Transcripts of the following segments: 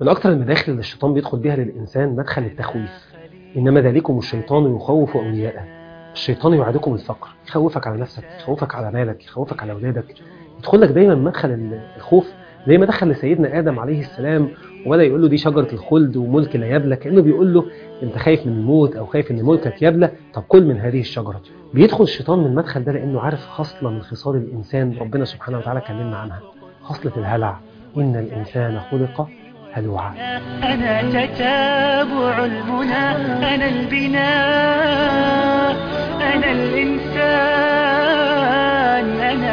من أكثر المداخل اللي الشيطان بيدخل بها للإنسان مدخل التخويف إنما ذلكم الشيطان يخوف أولياءه الشيطان يوعدكم الفقر يخوفك على نفسك يخوفك على مالك يخوفك على أولادك يدخل لك دايما مدخل الخوف زي ما دخل لسيدنا آدم عليه السلام ولا يقول له دي شجرة الخلد وملك لا يبلى كأنه بيقول له انت خايف من الموت او خايف ان ملكك يبلى طب كل من هذه الشجرة بيدخل الشيطان من المدخل ده لانه عارف خصلة من خصال الانسان ربنا سبحانه وتعالى كلمنا عنها خصلة الهلع ان الانسان خلق هلوعا أنا تتابع المنى أنا البناء أنا الإنسان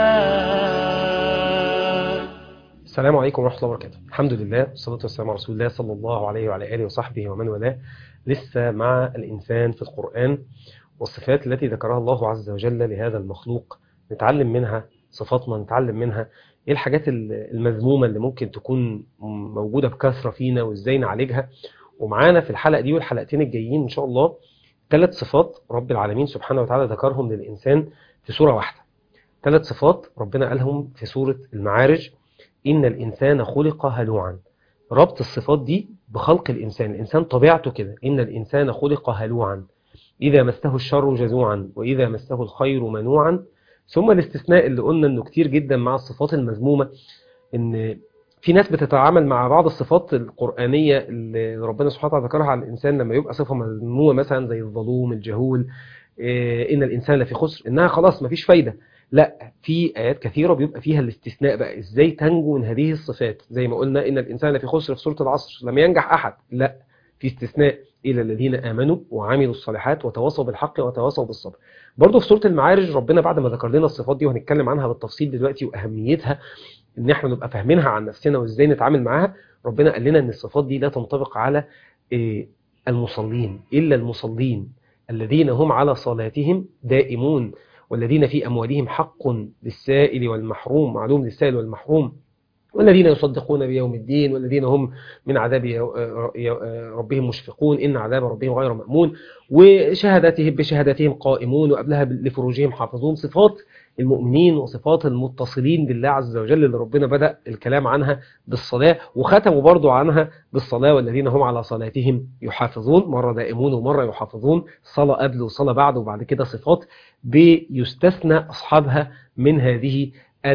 أنا السلام عليكم ورحمة الله وبركاته الحمد لله والصلاة والسلام على رسول الله صلى الله عليه وعلى آله وصحبه ومن والاه لسه مع الإنسان في القرآن والصفات التي ذكرها الله عز وجل لهذا المخلوق نتعلم منها صفاتنا نتعلم منها ايه الحاجات المذمومة اللي ممكن تكون موجودة بكثرة فينا وازاي نعالجها ومعانا في الحلقة دي والحلقتين الجايين ان شاء الله ثلاث صفات رب العالمين سبحانه وتعالى ذكرهم للإنسان في سورة واحدة ثلاث صفات ربنا قالهم في سورة المعارج إن الإنسان خلق هلوعا ربط الصفات دي بخلق الإنسان الإنسان طبيعته كده إن الإنسان خلق هلوعا إذا مسه الشر جزوعا وإذا مسه الخير منوعا ثم الاستثناء اللي قلنا انه كتير جدا مع الصفات المذمومة ان في ناس بتتعامل مع بعض الصفات القرآنية اللي ربنا سبحانه وتعالى ذكرها على الإنسان لما يبقى صفة مذمومة مثلا زي الظلوم الجهول إيه إن الإنسان لفي خسر إنها خلاص مفيش فايدة لا في آيات كثيرة بيبقى فيها الاستثناء بقى إزاي تنجو من هذه الصفات زي ما قلنا إن الإنسان لفي خسر في سورة العصر لم ينجح أحد لا في استثناء إلى الذين آمنوا وعملوا الصالحات وتواصوا بالحق وتواصوا بالصبر برضه في سورة المعارج ربنا بعد ما ذكر لنا الصفات دي وهنتكلم عنها بالتفصيل دلوقتي وأهميتها إن احنا نبقى فاهمينها عن نفسنا وإزاي نتعامل معاها ربنا قال لنا إن الصفات دي لا تنطبق على المصلين إلا المصلين الذين هم على صلاتهم دائمون والذين في أموالهم حق للسائل والمحروم معلوم للسائل والمحروم والذين يصدقون بيوم الدين والذين هم من عذاب ربهم مشفقون إن عذاب ربهم غير مأمون وشهاداتهم بشهاداتهم قائمون وقبلها لفروجهم حافظون صفات المؤمنين وصفات المتصلين بالله عز وجل اللي ربنا بدأ الكلام عنها بالصلاة وختموا برضو عنها بالصلاة والذين هم على صلاتهم يحافظون مرة دائمون ومرة يحافظون صلاة قبل وصلاة بعد وبعد كده صفات بيستثنى أصحابها من هذه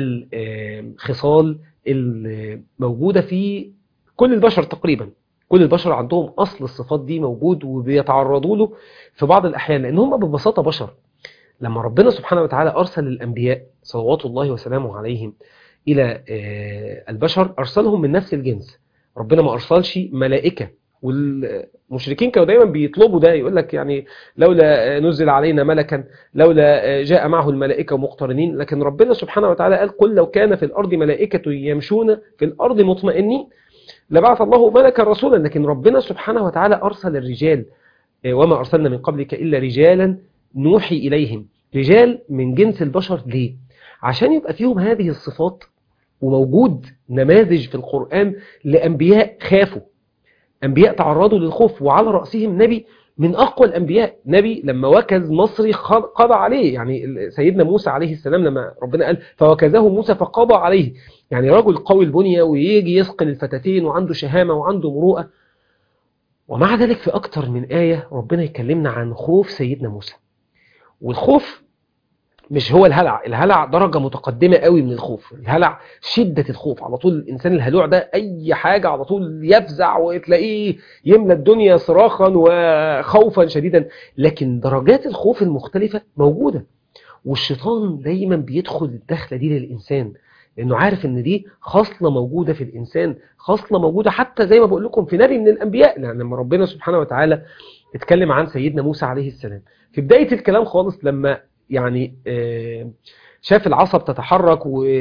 الخصال الموجودة في كل البشر تقريبا كل البشر عندهم أصل الصفات دي موجود وبيتعرضوا له في بعض الأحيان لأن هم ببساطة بشر لما ربنا سبحانه وتعالى أرسل الأنبياء صلوات الله وسلامه عليهم إلى البشر أرسلهم من نفس الجنس ربنا ما أرسلش ملائكة والمشركين كانوا دايما بيطلبوا ده يقول لك يعني لولا نزل علينا ملكا لولا جاء معه الملائكة مقترنين لكن ربنا سبحانه وتعالى قال قل لو كان في الأرض ملائكة يمشون في الأرض مطمئنين لبعث الله ملكا رسولا لكن ربنا سبحانه وتعالى أرسل الرجال وما أرسلنا من قبلك إلا رجالا نوحي إليهم رجال من جنس البشر ليه؟ عشان يبقى فيهم هذه الصفات وموجود نماذج في القرآن لأنبياء خافوا أنبياء تعرضوا للخوف وعلى رأسهم نبي من أقوى الأنبياء نبي لما وكز مصري قضى عليه يعني سيدنا موسى عليه السلام لما ربنا قال فوكزه موسى فقضى عليه يعني رجل قوي البنية ويجي يسقل الفتاتين وعنده شهامة وعنده مروءة ومع ذلك في أكتر من آية ربنا يكلمنا عن خوف سيدنا موسى والخوف مش هو الهلع الهلع درجة متقدمة قوي من الخوف الهلع شدة الخوف على طول الإنسان الهلوع ده أي حاجة على طول يفزع وتلاقيه يملى الدنيا صراخا وخوفا شديدا لكن درجات الخوف المختلفة موجودة والشيطان دايما بيدخل الدخلة دي للإنسان لأنه عارف إن دي خصلة موجودة في الإنسان خصلة موجودة حتى زي ما بقول لكم في نبي من الأنبياء لأن لما ربنا سبحانه وتعالى اتكلم عن سيدنا موسى عليه السلام في بداية الكلام خالص لما يعني شاف العصا بتتحرك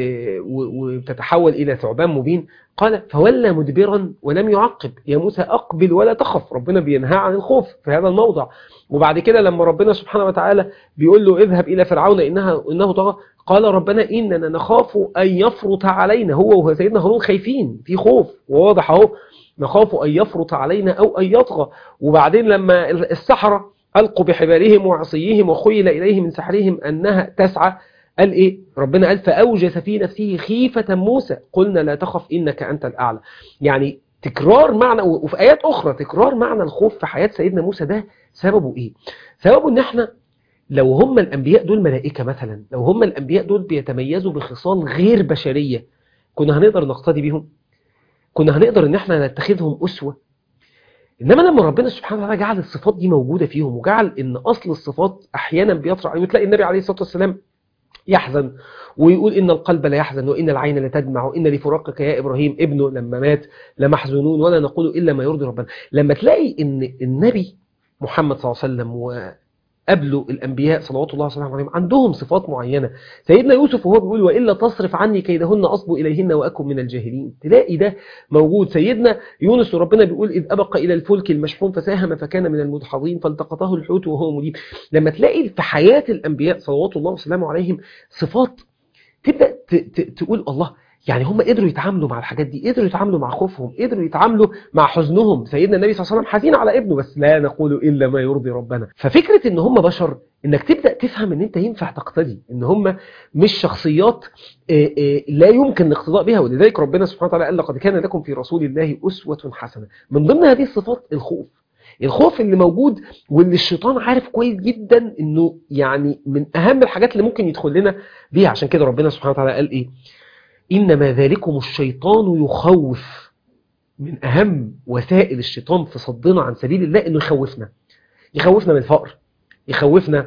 وبتتحول إلى ثعبان مبين قال فولى مدبرا ولم يعقب يا موسى أقبل ولا تخف ربنا بينهى عن الخوف في هذا الموضع وبعد كده لما ربنا سبحانه وتعالى بيقول له اذهب إلى فرعون إنها إنه طغى قال ربنا إننا نخاف أن يفرط علينا هو وسيدنا هارون خايفين في خوف وواضح اهو نخاف أن يفرط علينا أو أن يطغى وبعدين لما السحرة ألقوا بحبالهم وعصيهم وخيل إليه من سحرهم أنها تسعى قال إيه ربنا قال فأوجس في نفسه خيفة موسى قلنا لا تخف إنك أنت الأعلى يعني تكرار معنى وفي ايات اخرى تكرار معنى الخوف في حياه سيدنا موسى ده سببه ايه سببه ان احنا لو هم الانبياء دول ملائكه مثلا لو هم الانبياء دول بيتميزوا بخصال غير بشريه كنا هنقدر نقتدي بيهم كنا هنقدر ان احنا نتخذهم اسوه انما لما ربنا سبحانه وتعالى جعل الصفات دي موجوده فيهم وجعل ان اصل الصفات احيانا بيطرح عليه وتلاقي النبي عليه الصلاه والسلام يحزن ويقول ان القلب لا يحزن وان العين لا تدمع وان لفراقك يا ابراهيم ابنه لما مات لمحزونون ولا نقول الا ما يرضي ربنا لما تلاقي ان النبي محمد صلى الله عليه وسلم وقبله الانبياء صلوات الله وسلامه عليهم عندهم صفات معينه سيدنا يوسف وهو بيقول والا تصرف عني كيدهن اصب اليهن واكن من الجاهلين تلاقي ده موجود سيدنا يونس وربنا بيقول اذ ابق الى الفلك المشحون فساهم فكان من المدحضين فالتقطه الحوت وهو مليم لما تلاقي في حياه الانبياء صلوات الله وسلامه عليهم صفات تبدا ت- ت- تقول الله يعني هم قدروا يتعاملوا مع الحاجات دي قدروا يتعاملوا مع خوفهم قدروا يتعاملوا مع حزنهم سيدنا النبي صلى الله عليه وسلم حزين على ابنه بس لا نقول الا ما يرضي ربنا ففكره ان هم بشر انك تبدا تفهم ان انت ينفع تقتدي ان هم مش شخصيات آه، آه، لا يمكن الاقتداء بها ولذلك ربنا سبحانه وتعالى قال لقد كان لكم في رسول الله اسوه حسنه من ضمن هذه الصفات الخوف الخوف اللي موجود واللي الشيطان عارف كويس جدا انه يعني من اهم الحاجات اللي ممكن يدخل لنا بيها عشان كده ربنا سبحانه وتعالى قال ايه انما ذلكم الشيطان يخوف من اهم وسائل الشيطان في صدنا عن سبيل الله انه يخوفنا يخوفنا من الفقر يخوفنا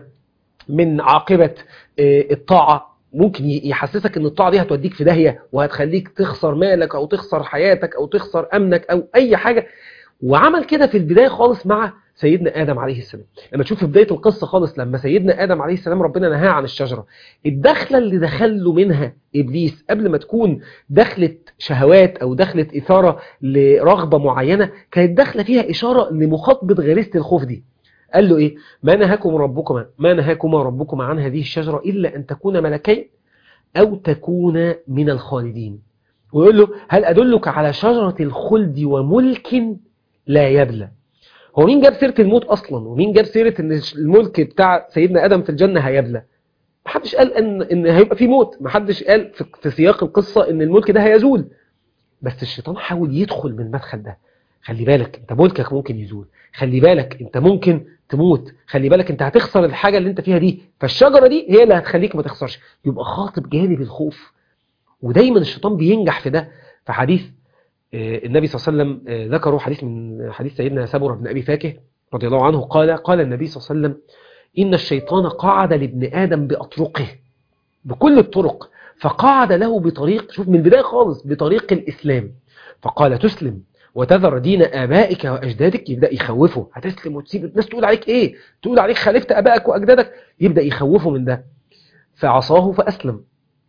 من عاقبة آه، الطاعة ممكن ي- يحسسك ان الطاعة دي هتوديك في داهية وهتخليك تخسر مالك او تخسر حياتك او تخسر امنك او اي حاجة وعمل كده في البداية خالص مع سيدنا آدم عليه السلام لما تشوف في بداية القصة خالص لما سيدنا آدم عليه السلام ربنا نهاه عن الشجرة الدخلة اللي دخله منها إبليس قبل ما تكون دخلة شهوات أو دخلة إثارة لرغبة معينة كانت داخله فيها إشارة لمخاطبة غريزة الخوف دي قال له إيه ما نهاكم ربكما ما نهاكما ربكما عن هذه الشجرة إلا أن تكون ملكين أو تكون من الخالدين ويقول له هل أدلك على شجرة الخلد وملك لا يبلى هو مين جاب سيرة الموت أصلا ومين جاب سيرة أن الملك بتاع سيدنا آدم في الجنة هيبلى محدش قال ان ان هيبقى في موت محدش قال في, في سياق القصه ان الملك ده هيزول بس الشيطان حاول يدخل من المدخل ده خلي بالك انت ملكك ممكن يزول خلي بالك انت ممكن تموت خلي بالك انت هتخسر الحاجه اللي انت فيها دي فالشجره دي هي اللي هتخليك ما تخسرش يبقى خاطب جانب الخوف ودايما الشيطان بينجح في ده في حديث آه، النبي صلى الله عليه وسلم آه، ذكروا حديث من حديث سيدنا سبره بن ابي فاكه رضي الله عنه قال قال النبي صلى الله عليه وسلم إن الشيطان قعد لابن آدم بأطرقه بكل الطرق فقعد له بطريق شوف من البداية خالص بطريق الإسلام فقال تسلم وتذر دين آبائك وأجدادك يبدأ يخوفه هتسلم وتسيب الناس تقول عليك إيه تقول عليك خالفت آبائك وأجدادك يبدأ يخوفه من ده فعصاه فأسلم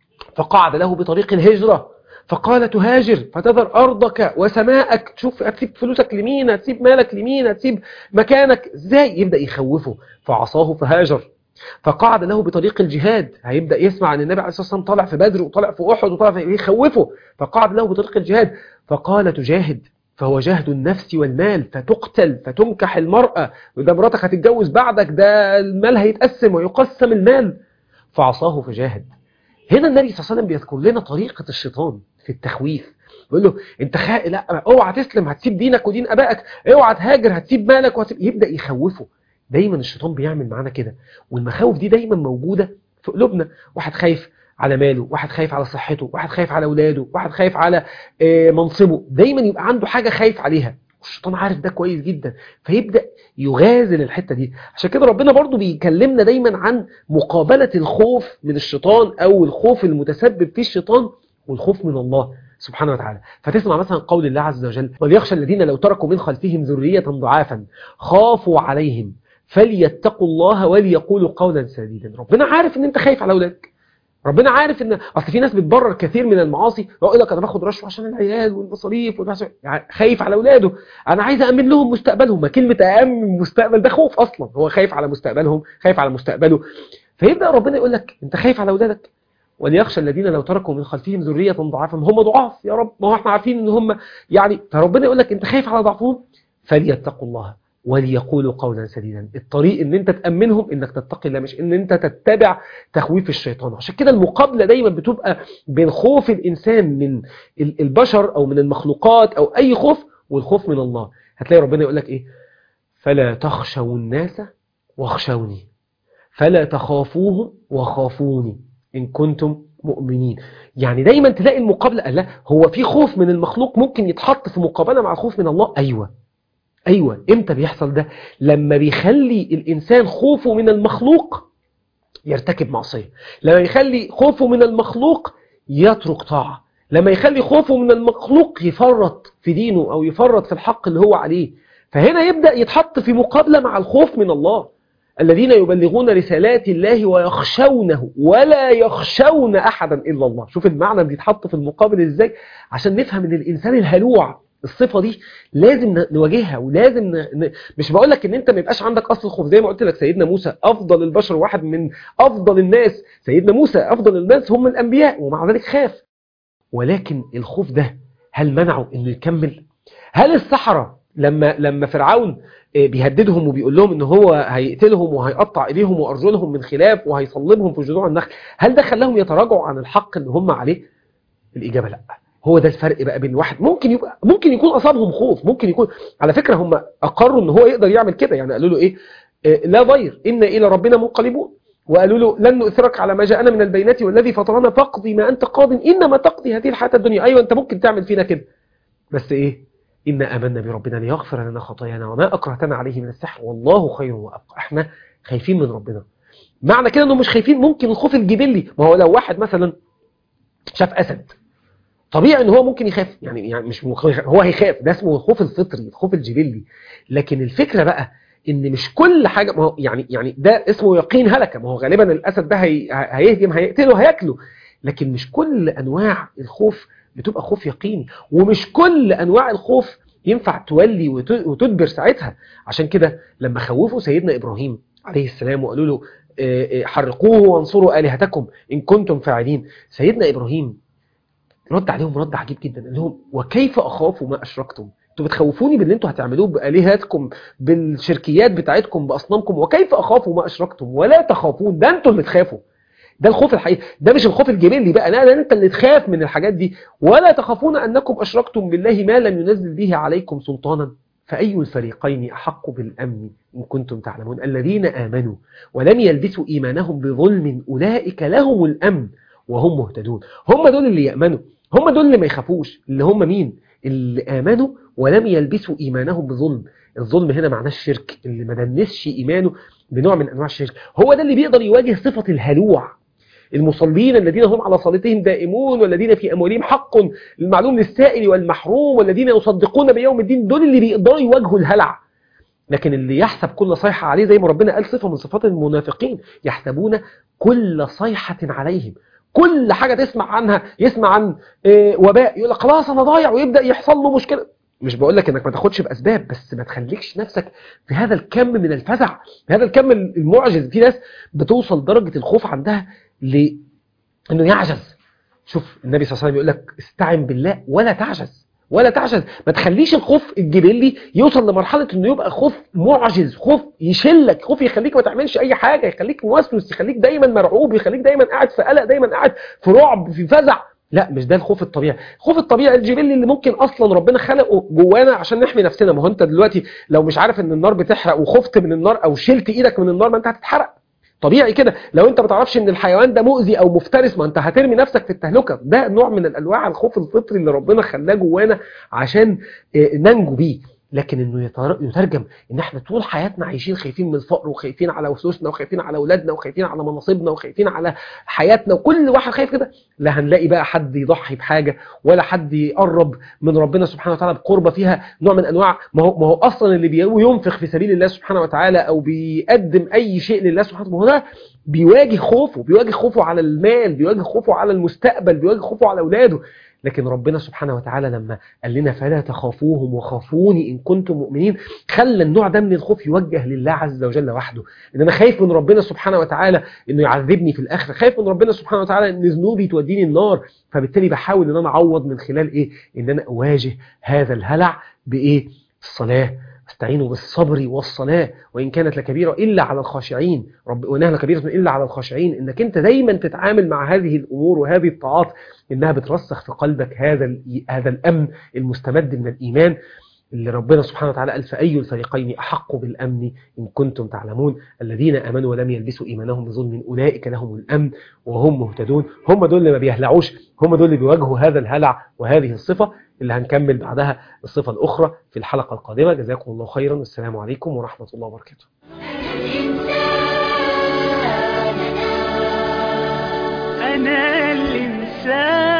فقعد له بطريق الهجرة فقال تهاجر فتذر أرضك وسماءك تشوف هتسيب فلوسك لمين هتسيب مالك لمين هتسيب مكانك ازاي يبدأ يخوفه فعصاه فهاجر فقعد له بطريق الجهاد هيبدأ يسمع أن النبي عليه الصلاة والسلام طالع في بدر وطالع في أحد وطالع في يخوفه فقعد له بطريق الجهاد فقال تجاهد فهو جهد النفس والمال فتقتل فتنكح المرأة وده مراتك هتتجوز بعدك ده المال هيتقسم ويقسم المال فعصاه فجاهد هنا النبي صلى الله عليه وسلم بيذكر لنا طريقة الشيطان في التخويف بيقول له انت خا... لا اوعى تسلم هتسيب دينك ودين ابائك اوعى تهاجر هتسيب مالك وهتسيب يبدا يخوفه دايما الشيطان بيعمل معانا كده والمخاوف دي دايما موجوده في قلوبنا واحد خايف على ماله واحد خايف على صحته واحد خايف على اولاده واحد خايف على آه، منصبه دايما يبقى عنده حاجه خايف عليها والشيطان عارف ده كويس جدا فيبدا يغازل الحته دي عشان كده ربنا برضو بيكلمنا دايما عن مقابله الخوف من الشيطان او الخوف المتسبب فيه الشيطان والخوف من الله سبحانه وتعالى فتسمع مثلا قول الله عز وجل وليخشى الذين لو تركوا من خلفهم ذرية ضعافا خافوا عليهم فليتقوا الله وليقولوا قولا سديدا ربنا عارف ان انت خايف على اولادك ربنا عارف ان اصل في ناس بتبرر كثير من المعاصي ويقول لك انا باخد رشوه عشان العيال والمصاريف والبحث يعني خايف على اولاده انا عايز امن لهم مستقبلهم ما كلمه امن مستقبل ده خوف اصلا هو خايف على مستقبلهم خايف على مستقبله فيبدا ربنا يقول لك انت خايف على اولادك وليخشى الذين لو تركوا من خلفهم ذريه ضعافا هم ضعاف يا رب ما هو احنا عارفين ان هم يعني فربنا يقول لك انت خايف على ضعفهم فليتقوا الله وليقولوا قولا سديدا الطريق ان انت تامنهم انك تتقي الله مش ان انت تتبع تخويف الشيطان عشان كده المقابله دايما بتبقى بين خوف الانسان من ال- البشر او من المخلوقات او اي خوف والخوف من الله هتلاقي ربنا يقول لك ايه فلا تخشوا الناس واخشوني فلا تخافوهم وخافوني إن كنتم مؤمنين يعني دايما تلاقي المقابلة لا هو في خوف من المخلوق ممكن يتحط في مقابلة مع الخوف من الله أيوة أيوة إمتى بيحصل ده لما بيخلي الإنسان خوفه من المخلوق يرتكب معصية لما يخلي خوفه من المخلوق يترك طاعة لما يخلي خوفه من المخلوق يفرط في دينه أو يفرط في الحق اللي هو عليه فهنا يبدأ يتحط في مقابلة مع الخوف من الله الذين يبلغون رسالات الله ويخشونه ولا يخشون أحدا إلا الله شوف المعنى بيتحط في المقابل إزاي عشان نفهم أن الإنسان الهلوع الصفة دي لازم نواجهها ولازم ن... ن... مش بقول لك ان انت ما يبقاش عندك اصل الخوف زي ما قلت لك سيدنا موسى افضل البشر واحد من افضل الناس سيدنا موسى افضل الناس هم الانبياء ومع ذلك خاف ولكن الخوف ده هل منعه انه يكمل هل السحرة لما لما فرعون بيهددهم وبيقول لهم ان هو هيقتلهم وهيقطع ايديهم وارجلهم من خلاف وهيصلبهم في جذوع النخل هل ده خلاهم يتراجعوا عن الحق اللي هم عليه الاجابه لا هو ده الفرق بقى بين واحد ممكن يبقى ممكن يكون اصابهم خوف ممكن يكون على فكره هم اقروا ان هو يقدر يعمل كده يعني قالوا له ايه لا ضير ان الى ربنا منقلبون وقالوا له لن نؤثرك على ما جاءنا من البينات والذي فطرنا فاقضي ما انت قاض انما تقضي هذه الحياه الدنيا ايوه انت ممكن تعمل فينا كده بس ايه إنا آمنا بربنا ليغفر لنا خطايانا وما أكرهتنا عليه من السحر والله خير وأبقى احنا خايفين من ربنا معنى كده انه مش خايفين ممكن الخوف الجبلي ما هو لو واحد مثلا شاف أسد طبيعي ان هو ممكن يخاف يعني يعني مش هو هيخاف ده اسمه الخوف الفطري الخوف الجبلي لكن الفكرة بقى ان مش كل حاجة ما هو يعني يعني ده اسمه يقين هلكة ما هو غالبا الأسد ده هي هيهجم هيقتله هياكله لكن مش كل أنواع الخوف بتبقى خوف يقيني ومش كل أنواع الخوف ينفع تولي وتدبر ساعتها عشان كده لما خوفوا سيدنا إبراهيم عليه السلام وقالوا له حرقوه وانصروا آلهتكم إن كنتم فاعلين سيدنا إبراهيم رد عليهم رد عجيب جدا قال لهم وكيف أخاف ما أشركتم انتوا بتخوفوني باللي انتوا هتعملوه بآلهتكم بالشركيات بتاعتكم بأصنامكم وكيف أخاف ما أشركتم ولا تخافون ده انتوا اللي تخافوا ده الخوف الحقيقي ده مش الخوف الجبلي بقى لا ده انت اللي تخاف من الحاجات دي ولا تخافون انكم اشركتم بالله ما لم ينزل به عليكم سلطانا فاي الفريقين احق بالامن ان كنتم تعلمون الذين امنوا ولم يلبسوا ايمانهم بظلم اولئك لهم الامن وهم مهتدون هم دول اللي يامنوا هم دول اللي ما يخافوش اللي هم مين اللي امنوا ولم يلبسوا ايمانهم بظلم الظلم هنا معناه الشرك اللي ما دنسش ايمانه بنوع من انواع الشرك هو ده اللي بيقدر يواجه صفه الهلوع المصلين الذين هم على صلاتهم دائمون والذين في أموالهم حق المعلوم للسائل والمحروم والذين يصدقون بيوم الدين دول اللي بيقدروا يواجهوا الهلع لكن اللي يحسب كل صيحة عليه زي ما ربنا قال صفة من صفات المنافقين يحسبون كل صيحة عليهم كل حاجة تسمع عنها يسمع عن وباء يقول لك خلاص أنا ضايع ويبدأ يحصل له مشكلة مش بقول لك انك ما تاخدش باسباب بس ما تخليكش نفسك في هذا الكم من الفزع في هذا الكم المعجز في ناس بتوصل درجة الخوف عندها ل انه يعجز شوف النبي صلى الله عليه وسلم يقول لك استعن بالله ولا تعجز ولا تعجز ما تخليش الخوف الجبلي يوصل لمرحلة انه يبقى خوف معجز خوف يشلك خوف يخليك ما تعملش اي حاجة يخليك موسوس يخليك دايما مرعوب يخليك دايما قاعد في قلق دايما قاعد في رعب في فزع لا مش ده الخوف الطبيعي الخوف الطبيعي الجبلي اللي ممكن اصلا ربنا خلقه جوانا عشان نحمي نفسنا ما هو انت دلوقتي لو مش عارف ان النار بتحرق وخفت من النار او شلت ايدك من النار ما انت هتتحرق طبيعي كده لو انت ما تعرفش ان الحيوان ده مؤذي او مفترس ما انت هترمي نفسك في التهلكه ده نوع من الانواع الخوف الفطري اللي ربنا خلاه جوانا عشان ننجو بيه لكن انه يترجم ان احنا طول حياتنا عايشين خايفين من الفقر وخايفين على فلوسنا وخايفين على اولادنا وخايفين على مناصبنا وخايفين على حياتنا وكل واحد خايف كده لا هنلاقي بقى حد يضحي بحاجه ولا حد يقرب من ربنا سبحانه وتعالى بقربه فيها نوع من انواع ما هو ما هو اصلا اللي بينفق في سبيل الله سبحانه وتعالى او بيقدم اي شيء لله سبحانه وتعالى ما هو ده بيواجه خوفه بيواجه خوفه على المال بيواجه خوفه على المستقبل بيواجه خوفه على اولاده لكن ربنا سبحانه وتعالى لما قال لنا فلا تخافوهم وخافوني إن كنتم مؤمنين خلى النوع ده من الخوف يوجه لله عز وجل وحده إن أنا خايف من ربنا سبحانه وتعالى إنه يعذبني في الآخرة خايف من ربنا سبحانه وتعالى إن ذنوبي توديني النار فبالتالي بحاول إن أنا أعوض من خلال إيه إن أنا أواجه هذا الهلع بإيه الصلاة استعينوا بالصبر والصلاة وإن كانت لكبيرة إلا على الخاشعين رب وإنها لكبيرة إلا على الخاشعين إنك أنت دايما تتعامل مع هذه الأمور وهذه الطاعات إنها بترسخ في قلبك هذا هذا الأمن المستمد من الإيمان اللي ربنا سبحانه وتعالى قال فأي الفريقين أحق بالأمن إن كنتم تعلمون الذين آمنوا ولم يلبسوا إيمانهم بظلم أولئك لهم الأمن وهم مهتدون هم دول اللي ما بيهلعوش هم دول اللي بيواجهوا هذا الهلع وهذه الصفة اللي هنكمل بعدها الصفة الأخرى في الحلقة القادمة جزاكم الله خيرا والسلام عليكم ورحمة الله وبركاته أنا الإنسان